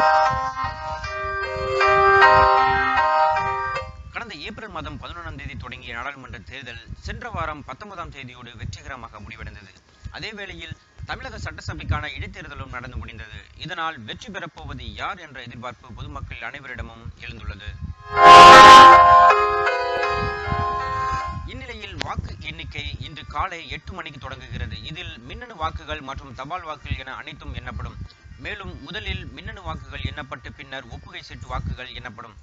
கடந்த ஏப்ரல் மாதம் பதினொன்றாம் தேதி தொடங்கிய நாடாளுமன்ற தேர்தல் சென்ற வாரம் பத்தொன்பதாம் தேதியோடு வெற்றிகரமாக முடிவடைந்தது அதே வேளையில் தமிழக சட்டசபைக்கான இடைத்தேர்தலும் நடந்து முடிந்தது இதனால் வெற்றி பெறப்போவது யார் என்ற எதிர்பார்ப்பு பொதுமக்கள் அனைவரிடமும் எழுந்துள்ளது இந்நிலையில் வாக்கு எண்ணிக்கை இன்று காலை எட்டு மணிக்கு தொடங்குகிறது இதில் மின்னணு வாக்குகள் மற்றும் தபால் வாக்குகள் என அனைத்தும் எண்ணப்படும் மேலும் முதலில் மின்னணு வாக்குகள் எண்ணப்பட்டு பின்னர் ஒப்புகை சீட்டு வாக்குகள் எண்ணப்படும்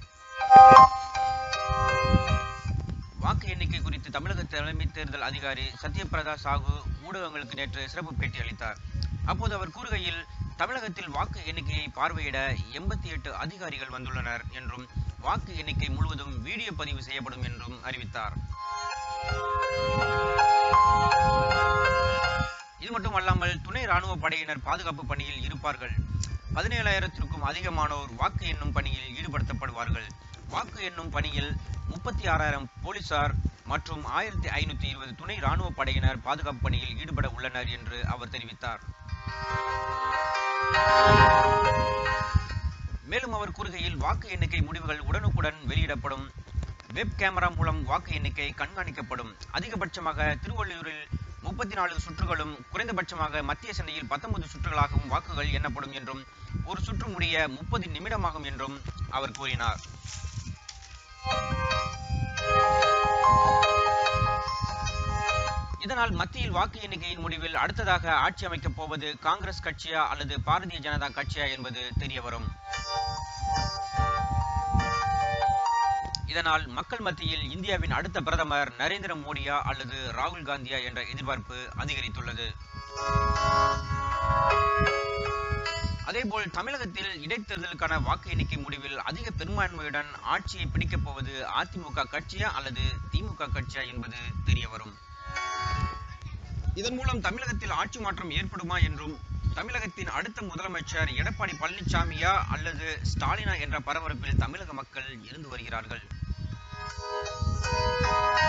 வாக்கு எண்ணிக்கை குறித்து தமிழக தலைமை தேர்தல் அதிகாரி சத்யபிரதா சாகு ஊடகங்களுக்கு நேற்று சிறப்பு பேட்டி அளித்தார் அப்போது அவர் கூறுகையில் தமிழகத்தில் வாக்கு எண்ணிக்கையை பார்வையிட எண்பத்தி எட்டு அதிகாரிகள் வந்துள்ளனர் என்றும் வாக்கு எண்ணிக்கை முழுவதும் வீடியோ பதிவு செய்யப்படும் என்றும் அறிவித்தார் இது மட்டும் அல்லாமல் துணை ராணுவ படையினர் பாதுகாப்பு பணியில் இருப்பார்கள் பதினேழாயிரத்திற்கும் அதிகமானோர் வாக்கு எண்ணும் பணியில் ஈடுபடுத்தப்படுவார்கள் வாக்கு எண்ணும் பணியில் முப்பத்தி ஆறாயிரம் போலீசார் மற்றும் ஆயிரத்தி ஐநூத்தி இருபது துணை ராணுவ படையினர் பாதுகாப்பு பணியில் ஈடுபட உள்ளனர் என்று அவர் தெரிவித்தார் மேலும் அவர் கூறுகையில் வாக்கு எண்ணிக்கை முடிவுகள் உடனுக்குடன் வெளியிடப்படும் வெப் கேமரா மூலம் வாக்கு எண்ணிக்கை கண்காணிக்கப்படும் அதிகபட்சமாக திருவள்ளூரில் முப்பத்தி நாலு சுற்றுகளும் குறைந்தபட்சமாக மத்திய சென்னையில் பத்தொன்பது சுற்றுகளாகவும் வாக்குகள் எண்ணப்படும் என்றும் ஒரு சுற்று முடிய முப்பது நிமிடமாகும் என்றும் அவர் கூறினார் இதனால் மத்தியில் வாக்கு எண்ணிக்கையின் முடிவில் அடுத்ததாக ஆட்சி அமைக்கப் போவது காங்கிரஸ் கட்சியா அல்லது பாரதிய ஜனதா கட்சியா என்பது தெரிய வரும் இதனால் மக்கள் மத்தியில் இந்தியாவின் அடுத்த பிரதமர் நரேந்திர மோடியா அல்லது ராகுல் காந்தியா என்ற எதிர்பார்ப்பு அதிகரித்துள்ளது அதேபோல் தமிழகத்தில் இடைத்தேர்தலுக்கான வாக்கு எண்ணிக்கை முடிவில் அதிக பெரும்பான்மையுடன் ஆட்சியை பிடிக்கப் போவது அதிமுக கட்சியா அல்லது திமுக கட்சியா என்பது தெரிய வரும் இதன் மூலம் தமிழகத்தில் ஆட்சி மாற்றம் ஏற்படுமா என்றும் தமிழகத்தின் அடுத்த முதலமைச்சர் எடப்பாடி பழனிசாமியா அல்லது ஸ்டாலினா என்ற பரபரப்பில் தமிழக மக்கள் இருந்து வருகிறார்கள்